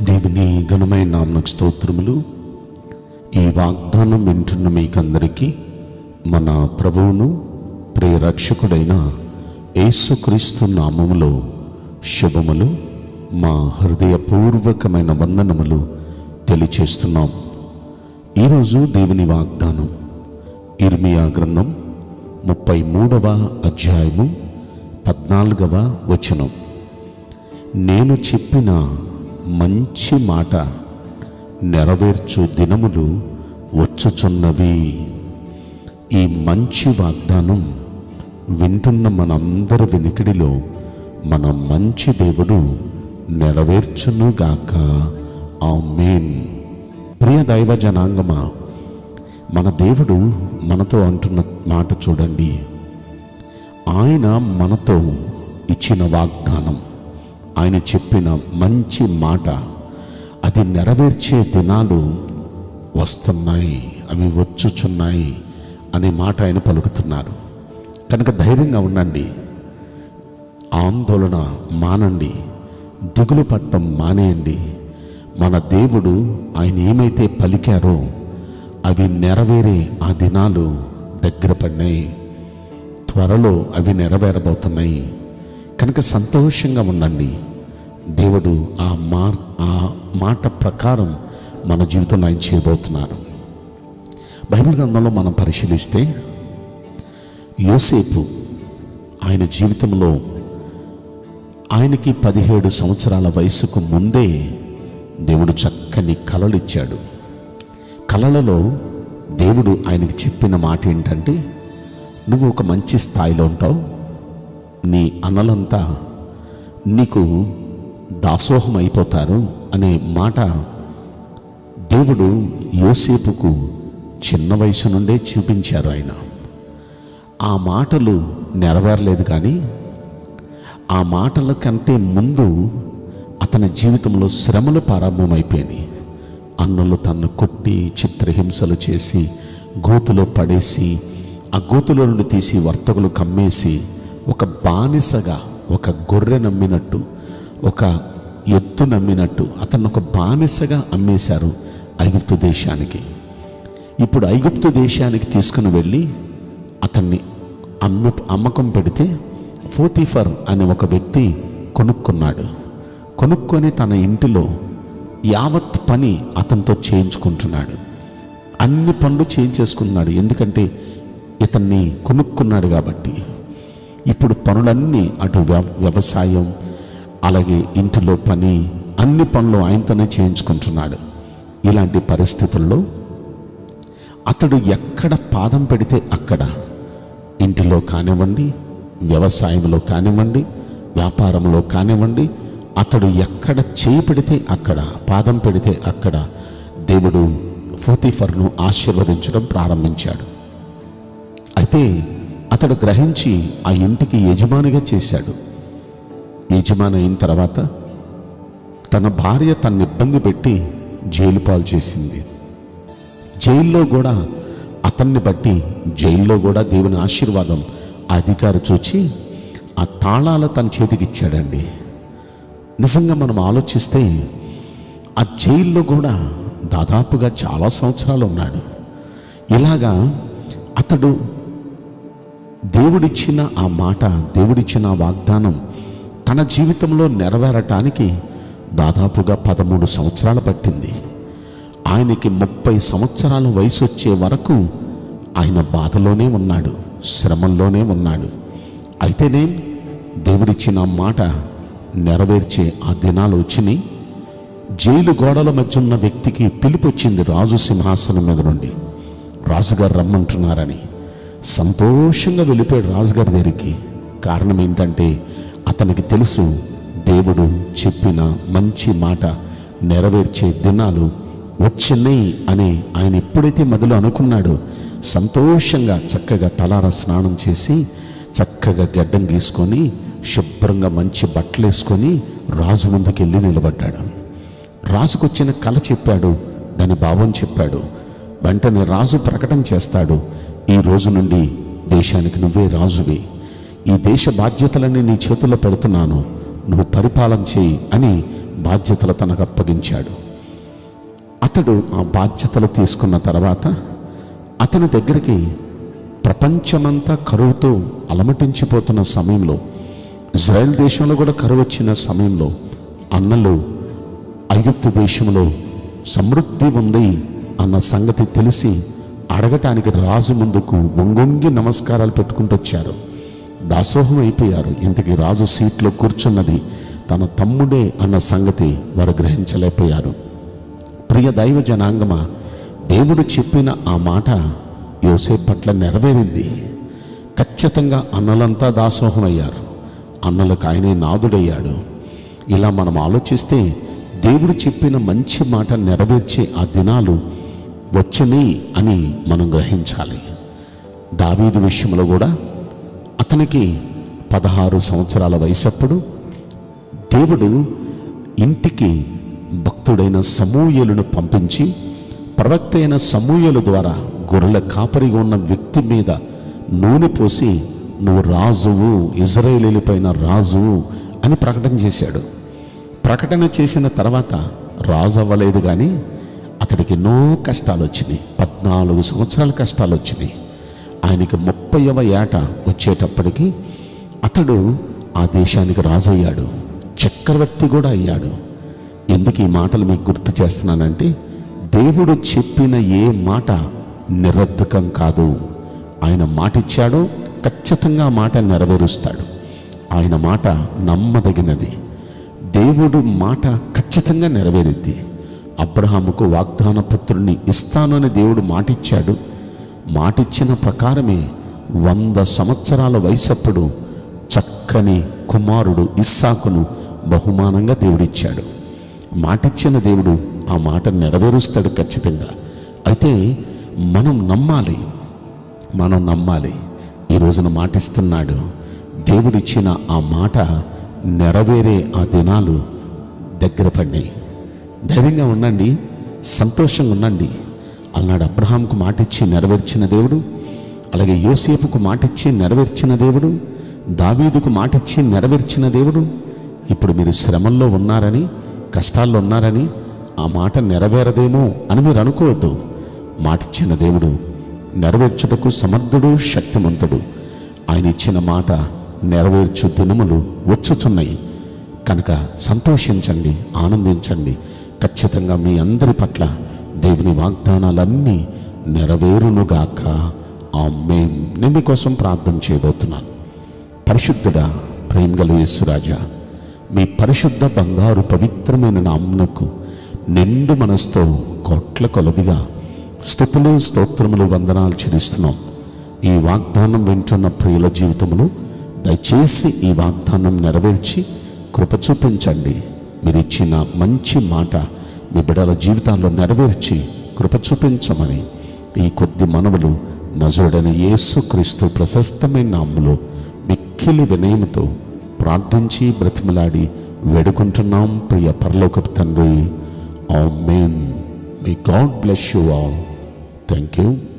దేవుని ఘనమైన నామకు స్తోత్రములు ఈ వాగ్దానం వింటున్న మీకందరికీ మన ప్రభువును ప్రియ రక్షకుడైన యేసుక్రీస్తు నామములో శుభములు మా హృదయపూర్వకమైన వందనములు తెలియచేస్తున్నాం ఈరోజు దేవుని వాగ్దానం ఇర్మియా గ్రంథం ముప్పై మూడవ అధ్యాయము పద్నాలుగవ వచనం నేను చెప్పిన మంచి మాట నెరవేర్చు దినములు వచ్చుచున్నవి ఈ మంచి వాగ్దానం వింటున్న మనందరి వెనుకడిలో మన మంచి దేవుడు నెరవేర్చునుగాక ఆమేన్ ప్రియ దైవ జనాంగమా మన దేవుడు మనతో అంటున్న మాట చూడండి ఆయన మనతో ఇచ్చిన వాగ్దానం ఆయన చెప్పిన మంచి మాట అది నెరవేర్చే దినాలు వస్తున్నాయి అవి వచ్చుచున్నాయి అనే మాట ఆయన పలుకుతున్నారు కనుక ధైర్యంగా ఉండండి ఆందోళన మానండి దిగులు పట్టం మానేయండి మన దేవుడు ఆయన ఏమైతే పలికారో అవి నెరవేరే ఆ దినాలు దగ్గర పడినాయి త్వరలో అవి నెరవేరబోతున్నాయి కనుక సంతోషంగా ఉండండి దేవుడు ఆ మా ఆ మాట ప్రకారం మన జీవితంలో ఆయన చేయబోతున్నారు బైబిల్ గ్రంథంలో మనం పరిశీలిస్తే యోసేపు ఆయన జీవితంలో ఆయనకి పదిహేడు సంవత్సరాల వయసుకు ముందే దేవుడు చక్కని కలలు ఇచ్చాడు కలలలో దేవుడు ఆయనకి చెప్పిన మాట ఏంటంటే నువ్వు ఒక మంచి స్థాయిలో ఉంటావు నీ అన్నలంతా నీకు దాసోహం అయిపోతారు అనే మాట దేవుడు యోసేపుకు చిన్న వయసు నుండే చూపించారు ఆయన ఆ మాటలు నెరవేరలేదు కానీ ఆ మాటల కంటే ముందు అతని జీవితంలో శ్రమలు ప్రారంభమైపోయినాయి అన్నులు తన్ను కొట్టి చిత్రహింసలు చేసి గోతులో పడేసి ఆ గోతులో నుండి తీసి వర్తకులు కమ్మేసి ఒక బానిసగా ఒక గొర్రె నమ్మినట్టు ఒక ఎత్తు నమ్మినట్టు అతను ఒక బానిసగా అమ్మేశారు ఐగుప్తు దేశానికి ఇప్పుడు ఐగుప్తు దేశానికి తీసుకుని వెళ్ళి అతన్ని అమ్మ అమ్మకం పెడితే ఫోతిఫర్ అనే ఒక వ్యక్తి కొనుక్కున్నాడు కొనుక్కొని తన ఇంటిలో యావత్ పని అతనితో చేయించుకుంటున్నాడు అన్ని పనులు చేయించేసుకున్నాడు ఎందుకంటే ఇతన్ని కొనుక్కున్నాడు కాబట్టి ఇప్పుడు పనులన్నీ అటు వ్య- వ్యవసాయం అలాగే ఇంటిలో పని అన్ని పనులు ఆయనతోనే చేయించుకుంటున్నాడు ఇలాంటి పరిస్థితుల్లో అతడు ఎక్కడ పాదం పెడితే అక్కడ ఇంటిలో కానివ్వండి వ్యవసాయంలో కానివ్వండి వ్యాపారంలో కానివ్వండి అతడు ఎక్కడ చేయి పెడితే అక్కడ పాదం పెడితే అక్కడ దేవుడు ఫోతిఫర్ను ఆశీర్వదించడం ప్రారంభించాడు అయితే అతడు గ్రహించి ఆ ఇంటికి యజమానిగా చేశాడు యజమాని అయిన తర్వాత తన భార్య తన ఇబ్బంది పెట్టి జైలు పాలు చేసింది జైల్లో కూడా అతన్ని బట్టి జైల్లో కూడా దేవుని ఆశీర్వాదం ఆ అధికారి చూచి ఆ తాళాలు తన చేతికి ఇచ్చాడండి నిజంగా మనం ఆలోచిస్తే ఆ జైల్లో కూడా దాదాపుగా చాలా సంవత్సరాలు ఉన్నాడు ఇలాగా అతడు దేవుడిచ్చిన ఆ మాట దేవుడిచ్చిన ఆ వాగ్దానం తన జీవితంలో నెరవేరటానికి దాదాపుగా పదమూడు సంవత్సరాలు పట్టింది ఆయనకి ముప్పై సంవత్సరాల వయసు వచ్చే వరకు ఆయన బాధలోనే ఉన్నాడు శ్రమంలోనే ఉన్నాడు అయితేనే దేవుడిచ్చిన మాట నెరవేర్చే ఆ దినాలు వచ్చినాయి జైలు గోడల మధ్య ఉన్న వ్యక్తికి పిలుపు వచ్చింది రాజు సింహాసనం మీద నుండి రాజుగారు రమ్మంటున్నారని సంతోషంగా వెళ్ళిపోయాడు రాజుగారి దగ్గరికి కారణం ఏంటంటే అతనికి తెలుసు దేవుడు చెప్పిన మంచి మాట నెరవేర్చే దినాలు వచ్చినాయి అని ఆయన ఎప్పుడైతే మొదలు అనుకున్నాడో సంతోషంగా చక్కగా తలార స్నానం చేసి చక్కగా గడ్డం గీసుకొని శుభ్రంగా మంచి బట్టలు వేసుకొని రాజు ముందుకు వెళ్ళి నిలబడ్డాడు రాజుకొచ్చిన కళ చెప్పాడు దాని భావం చెప్పాడు వెంటనే రాజు ప్రకటన చేస్తాడు ఈ రోజు నుండి దేశానికి నువ్వే రాజువి ఈ దేశ బాధ్యతలన్నీ నీ చేతుల్లో పెడుతున్నాను నువ్వు పరిపాలన చేయి అని బాధ్యతలు తనకు అప్పగించాడు అతడు ఆ బాధ్యతలు తీసుకున్న తర్వాత అతని దగ్గరికి ప్రపంచమంతా కరువుతో అలమటించిపోతున్న సమయంలో ఇజ్రాయెల్ దేశంలో కూడా కరువు వచ్చిన సమయంలో అన్నలు ఐగుప్తు దేశంలో సమృద్ధి ఉంది అన్న సంగతి తెలిసి అడగటానికి రాజు ముందుకు వంగొంగి నమస్కారాలు పెట్టుకుంటూ వచ్చారు దాసోహం అయిపోయారు ఇంతకీ రాజు సీట్లో కూర్చున్నది తన తమ్ముడే అన్న సంగతి వారు గ్రహించలేకపోయారు ప్రియ దైవ జనాంగమా దేవుడు చెప్పిన ఆ మాట యోసేపు పట్ల నెరవేరింది ఖచ్చితంగా అన్నలంతా దాసోహం అయ్యారు అన్నలకు ఆయనే నాదుడయ్యాడు ఇలా మనం ఆలోచిస్తే దేవుడు చెప్పిన మంచి మాట నెరవేర్చే ఆ దినాలు వచ్చుని అని మనం గ్రహించాలి దావీదు విషయంలో కూడా అతనికి పదహారు సంవత్సరాల వయసప్పుడు దేవుడు ఇంటికి భక్తుడైన సమూయలను పంపించి ప్రవక్త అయిన సమూయలు ద్వారా గొర్రెల కాపరిగా ఉన్న వ్యక్తి మీద నూనె పోసి నువ్వు రాజువు ఇజ్రాయేలీలపైన రాజువు అని ప్రకటన చేశాడు ప్రకటన చేసిన తర్వాత రాజు అవ్వలేదు కానీ అతడికి ఎన్నో కష్టాలు వచ్చినాయి పద్నాలుగు సంవత్సరాల కష్టాలు వచ్చినాయి ఆయనకి ముప్పైవ ఏట వచ్చేటప్పటికి అతడు ఆ దేశానికి రాజు అయ్యాడు చక్రవర్తి కూడా అయ్యాడు ఎందుకు ఈ మాటలు మీకు గుర్తు చేస్తున్నానంటే దేవుడు చెప్పిన ఏ మాట నిరర్ధకం కాదు ఆయన మాట ఇచ్చాడో ఖచ్చితంగా ఆ మాట నెరవేరుస్తాడు ఆయన మాట నమ్మదగినది దేవుడు మాట ఖచ్చితంగా నెరవేరిద్ది అబ్రహాముకు వాగ్దాన పుత్రుణ్ణి ఇస్తాను అని దేవుడు మాటిచ్చాడు మాటిచ్చిన ప్రకారమే వంద సంవత్సరాల వయసప్పుడు చక్కని కుమారుడు ఇస్సాకును బహుమానంగా దేవుడిచ్చాడు మాటిచ్చిన దేవుడు ఆ మాట నెరవేరుస్తాడు ఖచ్చితంగా అయితే మనం నమ్మాలి మనం నమ్మాలి ఈ రోజున మాటిస్తున్నాడు దేవుడిచ్చిన ఆ మాట నెరవేరే ఆ దినాలు దగ్గర పడినాయి ధైర్యంగా ఉండండి సంతోషంగా ఉండండి అన్నాడు అబ్రహాంకు మాటిచ్చి నెరవేర్చిన దేవుడు అలాగే యోసేపుకు మాటిచ్చి నెరవేర్చిన దేవుడు దావీదుకు మాటిచ్చి నెరవేర్చిన దేవుడు ఇప్పుడు మీరు శ్రమల్లో ఉన్నారని కష్టాల్లో ఉన్నారని ఆ మాట నెరవేరదేమో అని మీరు అనుకోవద్దు మాటిచ్చిన దేవుడు నెరవేర్చుటకు సమర్థుడు శక్తిమంతుడు ఆయన ఇచ్చిన మాట నెరవేర్చు దినములు వచ్చుచున్నాయి కనుక సంతోషించండి ఆనందించండి ఖచ్చితంగా మీ అందరి పట్ల దేవుని వాగ్దానాలన్నీ నెరవేరునుగాక ఆ మేం నేను మీకోసం ప్రార్థన చేయబోతున్నాను పరిశుద్ధుడా ప్రేమగల యేసురాజా మీ పరిశుద్ధ బంగారు పవిత్రమైన నామ్నకు నిండు మనసుతో కోట్ల కొలదిగా స్థుతులు స్తోత్రములు వందనాలు చెల్లిస్తున్నాం ఈ వాగ్దానం వింటున్న ప్రియుల జీవితములు దయచేసి ఈ వాగ్దానం నెరవేర్చి కృప చూపించండి మీరు ఇచ్చిన మంచి మాట మీ బిడల జీవితాల్లో నెరవేర్చి కృప చూపించమని ఈ కొద్ది మనవులు నజుడైన యేసుక్రీస్తు ప్రశస్తమైన నామములో మిక్కిలి వినయముతో ప్రార్థించి బ్రతిమలాడి వేడుకుంటున్నాం ప్రియ పరలోకపు తండ్రి ఆ మెయిన్ మీ God bless you all thank you